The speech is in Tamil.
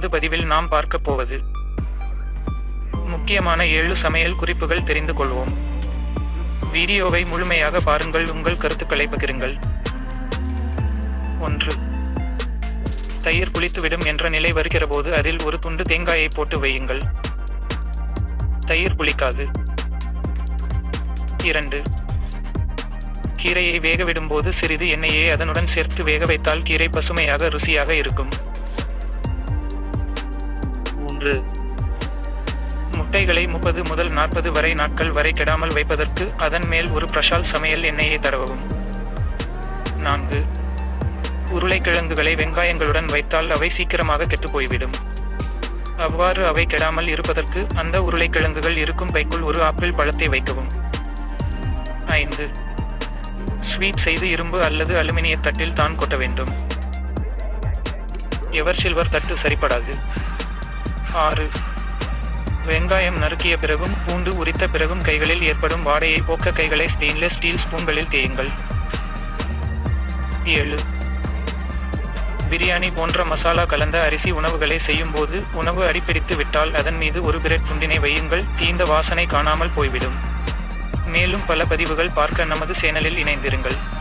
நமது பதிவில் நாம் பார்க்க போவது முக்கியமான ஏழு சமையல் குறிப்புகள் தெரிந்து கொள்வோம் வீடியோவை முழுமையாக பாருங்கள் உங்கள் கருத்துக்களை பகிருங்கள் ஒன்று தயிர் புளித்துவிடும் என்ற நிலை வருகிறபோது அதில் ஒரு துண்டு தேங்காயை போட்டு வையுங்கள் தயிர் புளிக்காது இரண்டு கீரையை வேக விடும்போது சிறிது எண்ணெயை அதனுடன் சேர்த்து வேக வைத்தால் கீரை பசுமையாக ருசியாக இருக்கும் மூன்று முட்டைகளை முப்பது முதல் நாற்பது வரை நாட்கள் வரை கெடாமல் வைப்பதற்கு அதன் மேல் ஒரு பிரஷால் சமையல் எண்ணெயை தடவவும் நான்கு உருளைக்கிழங்குகளை வெங்காயங்களுடன் வைத்தால் அவை சீக்கிரமாக கெட்டுப் போய்விடும் அவ்வாறு அவை கெடாமல் இருப்பதற்கு அந்த உருளைக்கிழங்குகள் இருக்கும் பைக்குள் ஒரு ஆப்பிள் பழத்தை வைக்கவும் ஐந்து ஸ்வீட் செய்து இரும்பு அல்லது அலுமினிய தட்டில் தான் கொட்ட வேண்டும் எவர் சில்வர் தட்டு சரிப்படாது ஆறு வெங்காயம் நறுக்கிய பிறகும் பூண்டு உரித்த பிறகும் கைகளில் ஏற்படும் வாடையை போக்க கைகளை ஸ்டெயின்லெஸ் ஸ்டீல் ஸ்பூன்களில் தேயுங்கள் ஏழு பிரியாணி போன்ற மசாலா கலந்த அரிசி உணவுகளை செய்யும்போது உணவு அடிப்பிடித்து விட்டால் அதன் மீது ஒரு பிரெட் துண்டினை வையுங்கள் தீந்த வாசனை காணாமல் போய்விடும் மேலும் பல பதிவுகள் பார்க்க நமது சேனலில் இணைந்திருங்கள்